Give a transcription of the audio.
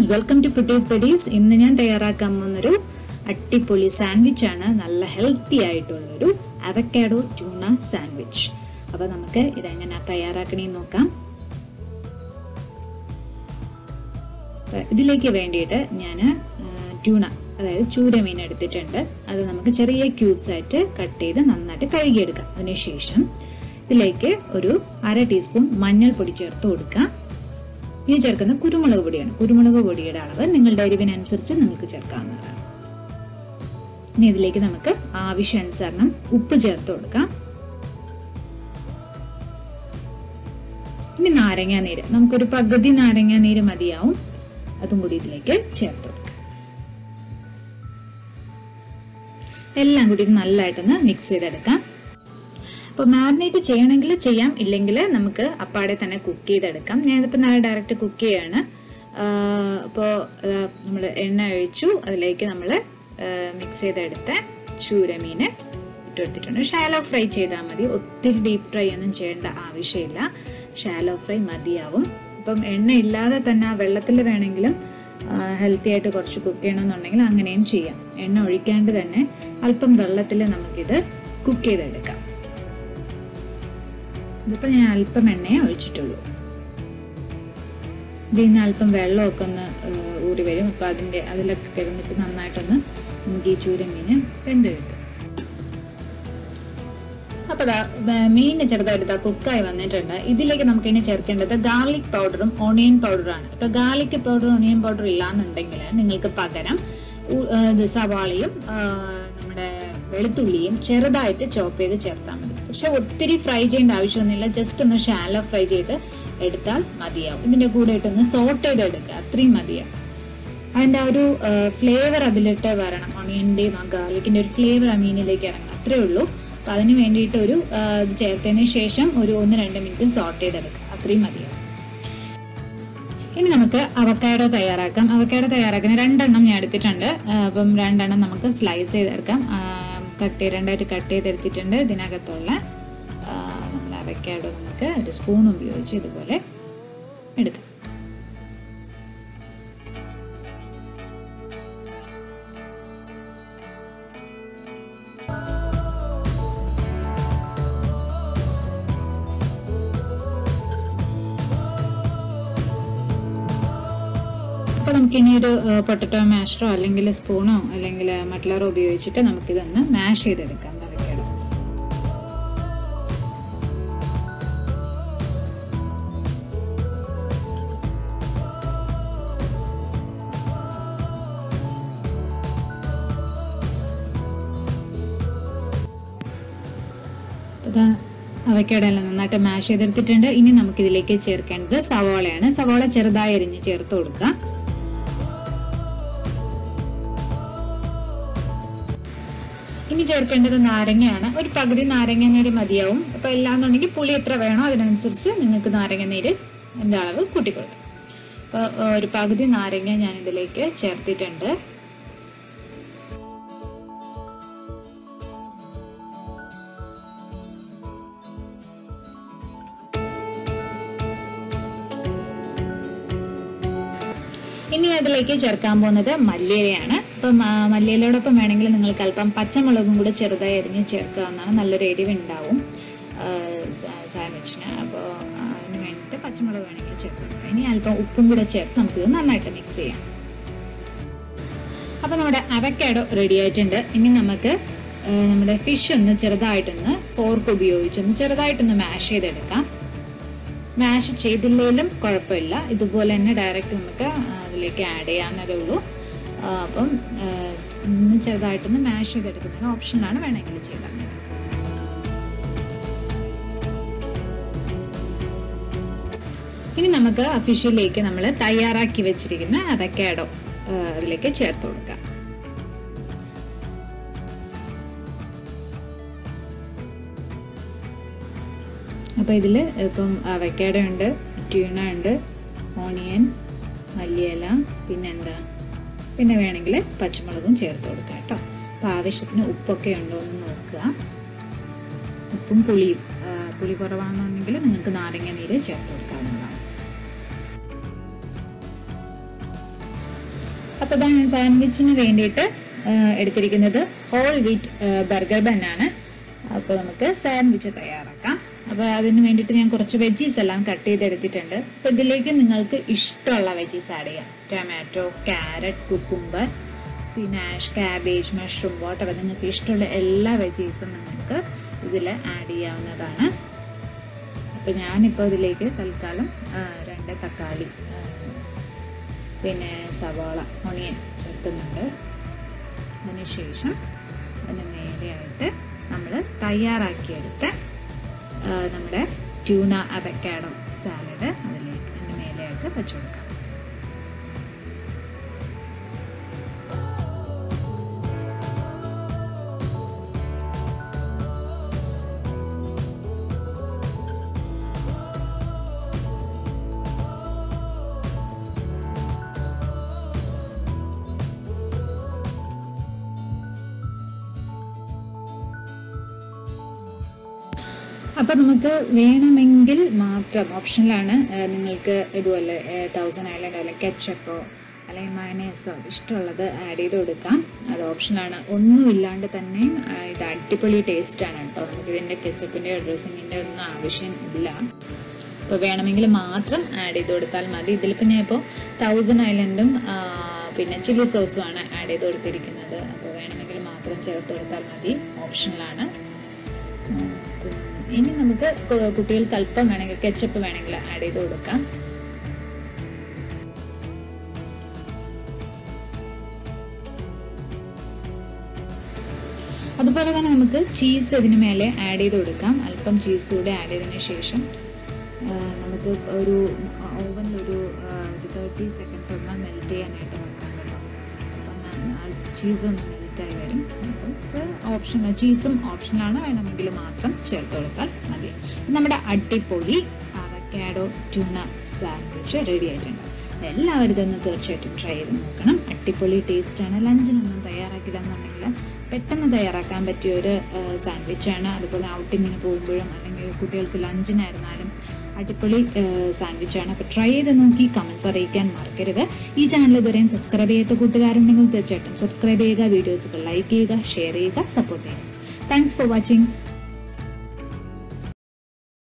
welcome to foodies buddies ഇന്ന് ഞാൻ തയ്യാറാക്കാൻ പോകുന്നൊരു അട്ടിപ്പൊളി സാൻഡ്വിച്ച് ആണ് നല്ല ഹെൽത്തി ആയിട്ടുള്ളൊരു അവക്കാഡോ ട്യൂണ സാൻഡ്വിച്ച് അപ്പൊ നമുക്ക് ഇതെങ്ങനെ തയ്യാറാക്കണേന്ന് നോക്കാം അപ്പൊ ഇതിലേക്ക് വേണ്ടിയിട്ട് ഞാൻ ട്യൂണ അതായത് ചൂരമീൻ എടുത്തിട്ടുണ്ട് അത് നമുക്ക് ചെറിയ ക്യൂബ്സ് ആയിട്ട് കട്ട് ചെയ്ത് നന്നായിട്ട് കഴുകിയെടുക്കാം അതിനുശേഷം ഇതിലേക്ക് ഒരു അര ടീസ്പൂൺ മഞ്ഞൾപ്പൊടി ചേർത്ത് കൊടുക്കാം ഇനി ചേർക്കുന്ന കുരുമുളക് പൊടിയാണ് കുരുമുളക് പൊടിയുടെ അളവ് നിങ്ങളുടെ എരിവിനനുസരിച്ച് നിങ്ങൾക്ക് ചേർക്കാവുന്നതാണ് ഇനി ഇതിലേക്ക് നമുക്ക് ആവശ്യാനുസരണം ഉപ്പ് ചേർത്ത് കൊടുക്കാം ഇനി നാരങ്ങാ നീര് നമുക്കൊരു പകുതി നാരങ്ങാ നീര് മതിയാവും അതും കൂടി ഇതിലേക്ക് ചേർത്ത് കൊടുക്കാം എല്ലാം കൂടി നല്ലതായിട്ടൊന്ന് മിക്സ് ചെയ്തെടുക്കാം അപ്പോൾ മാരിനേറ്റ് ചെയ്യണമെങ്കിൽ ചെയ്യാം ഇല്ലെങ്കിൽ നമുക്ക് അപ്പാടെ തന്നെ കുക്ക് ചെയ്തെടുക്കാം ഞാനിതിപ്പോൾ നാളെ ഡയറക്റ്റ് കുക്ക് ചെയ്യാണ് അപ്പോൾ നമ്മൾ എണ്ണ ഒഴിച്ചു അതിലേക്ക് നമ്മൾ മിക്സ് ചെയ്തെടുത്ത ചൂരമീൻ ഇട്ടെടുത്തിട്ടുണ്ട് ഷാലോ ഫ്രൈ ചെയ്താൽ മതി ഒത്തിരി ഡീപ്പ് ഫ്രൈ ഒന്നും ചെയ്യേണ്ട ആവശ്യമില്ല ഷാലോ ഫ്രൈ മതിയാവും ഇപ്പം എണ്ണ ഇല്ലാതെ തന്നെ ആ വെള്ളത്തിൽ വേണമെങ്കിലും ഹെൽത്തി ആയിട്ട് കുറച്ച് കുക്ക് ചെയ്യണമെന്നുണ്ടെങ്കിൽ അങ്ങനെയും ചെയ്യാം എണ്ണ ഒഴിക്കാണ്ട് തന്നെ അല്പം വെള്ളത്തിൽ നമുക്കിത് കുക്ക് ചെയ്തെടുക്കാം ഇതിപ്പോൾ ഞാൻ അല്പം എണ്ണയെ ഒഴിച്ചിട്ടുള്ളൂ ഇതിൽ നിന്ന് അല്പം വെള്ളമൊക്കെ ഒന്ന് ഊറി വരും അപ്പോൾ അതിൻ്റെ അതിലൊക്കെ കിടന്നിട്ട് നന്നായിട്ടൊന്ന് നമുക്ക് ഈ ചൂരമീൻ വെന്ത് കിട്ടും അപ്പോൾ മീൻ ചെറുതായിട്ട് കുക്കായി വന്നിട്ടുണ്ട് ഇതിലേക്ക് നമുക്ക് ഇനി ചേർക്കേണ്ടത് ഗാർലിക് പൗഡറും ഓണിയൻ പൗഡറാണ് ഇപ്പൊ ഗാർലിക് പൗഡർ ഓണിയൻ പൗഡർ ഇല്ലാന്നുണ്ടെങ്കിൽ നിങ്ങൾക്ക് പകരം സവാളയും നമ്മുടെ വെളുത്തുള്ളിയും ചെറുതായിട്ട് ചോപ്പ് ചെയ്ത് ചേർത്താൽ മതി പക്ഷെ ഒത്തിരി ഫ്രൈ ചെയ്യേണ്ട ആവശ്യമൊന്നുമില്ല ജസ്റ്റ് ഒന്ന് ഷാലോ ഫ്രൈ ചെയ്ത് എടുത്താൽ മതിയാവും ഇതിന്റെ കൂടെ ഇട്ടൊന്ന് സോട്ട് ചെയ്ത് എടുക്കുക അത്രയും മതിയാവും അതിന്റെ ആ ഒരു ഫ്ലേവർ അതിലിട്ട് വരണം ഓണിയന്റെയും ആ ഗാർലിക്കിന്റെ ഒരു ഫ്ലേവർ ആ മീനിലേക്ക് ഇറങ്ങണം അത്രേ ഉള്ളൂ അപ്പൊ അതിന് വേണ്ടിയിട്ട് ഒരു ഇത് ചേർത്തതിന് ശേഷം ഒരു ഒന്ന് രണ്ട് മിനിറ്റ് സോട്ട് ചെയ്തെടുക്കുക അത്രയും മതിയാവും ഇനി നമുക്ക് അവക്കാഡോ തയ്യാറാക്കാം അവക്കാഡോ തയ്യാറാക്കുന്ന രണ്ടെണ്ണം ഞാൻ എടുത്തിട്ടുണ്ട് അപ്പം രണ്ടെണ്ണം നമുക്ക് സ്ലൈസ് ചെയ്തെടുക്കാം കട്ട് രണ്ടായിട്ട് കട്ട് ചെയ്തെടുത്തിട്ടുണ്ട് ഇതിനകത്തുള്ള നമ്മുടെ അവക്കാഡോ നമുക്ക് ഒരു സ്പൂൺ ഉപയോഗിച്ച് ഇതുപോലെ എടുക്കാം അപ്പോൾ നമുക്കിനി ഒരു പൊട്ടറ്റോ മാഷറോ അല്ലെങ്കിൽ സ്പൂണോ അല്ലെങ്കിൽ മട്ട്ലറോ ഉപയോഗിച്ചിട്ട് നമുക്കിതൊന്ന് മാഷ് ചെയ്തെടുക്കാം തലക്കേടോ അവയ്ക്കടെല്ലാം നന്നായിട്ട് മാഷ് ചെയ്തെടുത്തിട്ടുണ്ട് ഇനി നമുക്ക് ഇതിലേക്ക് ചേർക്കേണ്ടത് സവോളയാണ് സവോള ചെറുതായി അരിഞ്ഞ് ചേർത്ത് കൊടുക്കാം ഇനി ചേർക്കേണ്ടത് നാരങ്ങയാണ് ഒരു പകുതി നാരങ്ങ നീര് മതിയാവും അപ്പൊ എല്ലാന്നുണ്ടെങ്കിൽ പുളി എത്ര വേണോ അതിനനുസരിച്ച് നിങ്ങൾക്ക് നാരങ്ങ നീര് എൻ്റെ അളവ് കൂട്ടിക്കൊടുക്കാം അപ്പോൾ ഒരു പകുതി നാരങ്ങ ഞാൻ ഇതിലേക്ക് ചേർത്തിട്ടുണ്ട് ഇനി അതിലേക്ക് ചേർക്കാൻ പോകുന്നത് മല്ലിയിലയാണ് അപ്പം മല്ലിയിലയോടൊപ്പം വേണമെങ്കിൽ നിങ്ങൾക്ക് അല്പം പച്ചമുളകും കൂടെ ചെറുതായി അരിഞ്ഞ് ചേർക്കാവുന്നതാണ് നല്ലൊരു എരിവ് ഉണ്ടാവും സാൻഡ്വിച്ചിന് അപ്പോൾ അതിന് വേണ്ടിയിട്ട് പച്ചമുളക് വേണമെങ്കിൽ ചേർക്കാം ഇനി അല്പം ഉപ്പും കൂടെ ചേർത്ത് നമുക്കിത് നന്നായിട്ട് മിക്സ് ചെയ്യാം അപ്പോൾ നമ്മുടെ അവക്കാഡോ റെഡി ആയിട്ടുണ്ട് ഇനി നമുക്ക് നമ്മുടെ ഫിഷ് ഒന്ന് ചെറുതായിട്ടൊന്ന് ഫോർക്ക് ഉപയോഗിച്ചൊന്ന് ചെറുതായിട്ടൊന്ന് മാഷ് ചെയ്തെടുക്കാം മാഷ് ചെയ്തില്ലെങ്കിലും കുഴപ്പമില്ല ഇതുപോലെ തന്നെ ഡയറക്റ്റ് നമുക്ക് അതിലേക്ക് ആഡ് ചെയ്യാവുന്നതേ ഉള്ളൂ അപ്പം ഒന്ന് ചെറുതായിട്ടൊന്ന് മാഷ് ചെയ്തെടുക്കുന്നതിന് ഓപ്ഷനാണ് വേണമെങ്കിൽ ചെയ്താൽ മതി ഇനി നമുക്ക് ഫിഷിലേക്ക് നമ്മൾ തയ്യാറാക്കി വെച്ചിരിക്കുന്ന അവക്കാഡോ അതിലേക്ക് ചേർത്ത് കൊടുക്കാം അപ്പോൾ ഇതിൽ ഇപ്പം അവക്കാഡ ഉണ്ട് ട്യൂണ ഉണ്ട് ഓണിയൻ മല്ലിയില പിന്നെന്താ പിന്നെ വേണമെങ്കിൽ പച്ചമുളകും ചേർത്ത് കൊടുക്കുക കേട്ടോ അപ്പോൾ ആവശ്യത്തിന് ഉപ്പൊക്കെ ഉണ്ടോ എന്ന് നോക്കുക ഉപ്പും പുളിയും പുളി കുറവാണെന്നുണ്ടെങ്കിൽ നിങ്ങൾക്ക് നാരങ്ങ നീര് ചേർത്ത് കൊടുക്കാവുന്നതാണ് അപ്പോൾ ഇതാ ഞാൻ സാൻഡ്വിച്ചിന് വേണ്ടിയിട്ട് ആ, എടുത്തിരിക്കുന്നത് ഹോൾ വീറ്റ് ബർഗർ ബന്നാണ് അപ്പോൾ നമുക്ക് സാൻഡ്വിച്ച് തയ്യാറാക്കാം അപ്പോൾ അതിന് വേണ്ടിയിട്ട് ഞാൻ കുറച്ച് വെജീസ് എല്ലാം കട്ട് ചെയ്തെടുത്തിട്ടുണ്ട് അപ്പോൾ ഇതിലേക്ക് നിങ്ങൾക്ക് ഇഷ്ടമുള്ള വെജീസ് ആഡ് ചെയ്യാം tomato carrot cucumber spinach cabbage mushroom water നിങ്ങൾക്ക് ഇഷ്ടമുള്ള എല്ലാ വെജീസും നിങ്ങൾക്ക് ഇതിൽ ആഡ് ചെയ്യാവുന്നതാണ് അപ്പോൾ ഞാനിപ്പോൾ ഇതിലേക്ക് തൽക്കാലം ആ, രണ്ട് തക്കാളി ആ, പിന്നെ സവാള ഒണിയൻ ചേർക്കുന്നുണ്ട് അതിനുശേഷം അതിന് നേരെയായിട്ട് നമ്മൾ തയ്യാറാക്കിയെടുത്ത ആ, നമ്മുടെ ട്യൂണ അവക്കാഡോ സാലഡ് അതിലേക്ക് അതിന് മേലെയായിട്ട് വെച്ചു കൊടുക്കാം അപ്പൊ നമുക്ക് വേണമെങ്കിൽ മാത്രം ഓപ്ഷനിലാണ് ഏഹ്, നിങ്ങൾക്ക് ഇതുപോലെ തൗസൻഡ് ഐലൻഡോ അല്ലെങ്കിൽ കെച്ചപ്പോ അല്ലെങ്കിൽ മയനേസോ ഇഷ്ടമുള്ളത് ആഡ് ചെയ്ത് കൊടുക്കാം അത് ഓപ്ഷനാണ് ഒന്നും ഇല്ലാണ്ട് തന്നെ ആ, ഇത് അടിപൊളി ടേസ്റ്റ് ആണ് കേട്ടോ നമുക്ക് ഇതിന്റെ കെച്ചപ്പിന്റെ ഡ്രസ്സിങ്ങിന്റെ ഒന്നും ആവശ്യം ഇല്ല അപ്പോൾ വേണമെങ്കിൽ മാത്രം ആഡ് ചെയ്ത് കൊടുത്താൽ മതി ഇതിലിപ്പോൾ ഞാൻ ഇപ്പോൾ തൗസൻഡ് ഐലൻഡും പിന്നെ ചില്ലി സോസും ആണ് ആഡ് ചെയ്ത് കൊടുത്തിരിക്കുന്നത് അപ്പോൾ വേണമെങ്കിൽ മാത്രം ചേർത്ത് കൊടുത്താൽ മതി ഓപ്ഷനിലാണ് ഉം, ഇനി നമുക്ക് കു- കുട്ടികൾക്ക് അല്പം വേണമെങ്കിൽ കെച്ചപ്പ് വേണമെങ്കിൽ ആഡ് ചെയ്ത് കൊടുക്കാം അതുപോലെ തന്നെ നമുക്ക് ചീസ് ഇതിന് മേലെ ആഡ് ചെയ്ത് കൊടുക്കാം അല്പം ചീസ് കൂടെ ആഡ് ചെയ്തതിന് ശേഷം ആ, നമുക്ക് ഒരു ഓവനിൽ ഒരു തേർട്ടി സെക്കൻഡ്സ് ഒന്ന് മെൽറ്റ് ചെയ്യാനായിട്ട് വെക്കാം കേട്ടോ അപ്പം ചീസ് ഒന്ന് മെൽറ്റായി വരും അപ്പം ഓപ്ഷൻ ചീസും ഓപ്ഷനാണ് വേണമെങ്കിൽ മാത്രം ചേർത്ത് കൊടുത്താൽ മതി നമ്മുടെ അടിപൊളി അവക്കാഡോ ട്യൂണ സാൻഡ്വിച്ച് റെഡി ആയിട്ടുണ്ട് എല്ലാവരും ഇതൊന്ന് തീർച്ചയായിട്ടും ട്രൈ ചെയ്ത് നോക്കണം അടിപൊളി ടേസ്റ്റാണ് ലഞ്ചിനൊന്നും തയ്യാറാക്കില്ല എന്നുണ്ടെങ്കിൽ പെട്ടെന്ന് തയ്യാറാക്കാൻ പറ്റിയ ഒരു സാൻഡ്വിച്ചാണ് അതുപോലെ ഔട്ടിങ്ങിന് പോകുമ്പോഴും അല്ലെങ്കിൽ കുട്ടികൾക്ക് ലഞ്ചിനായിരുന്നാലും അടിപൊളി സാൻഡ്വിച്ചാണ് അപ്പോൾ ട്രൈ ചെയ്ത് നോക്കി കമൻസ് അറിയിക്കാൻ മറക്കരുത് ഈ ചാനൽ ഇതുവരെയും സബ്സ്ക്രൈബ് ചെയ്യാത്ത കൂട്ടുകാരുണ്ടെങ്കിൽ തീർച്ചയായിട്ടും സബ്സ്ക്രൈബ് ചെയ്യുക വീഡിയോസുകൾ ലൈക്ക് ചെയ്യുക ഷെയർ ചെയ്യുക സപ്പോർട്ട് ചെയ്യുക താങ്ക്സ് ഫോർ വാച്ചിങ്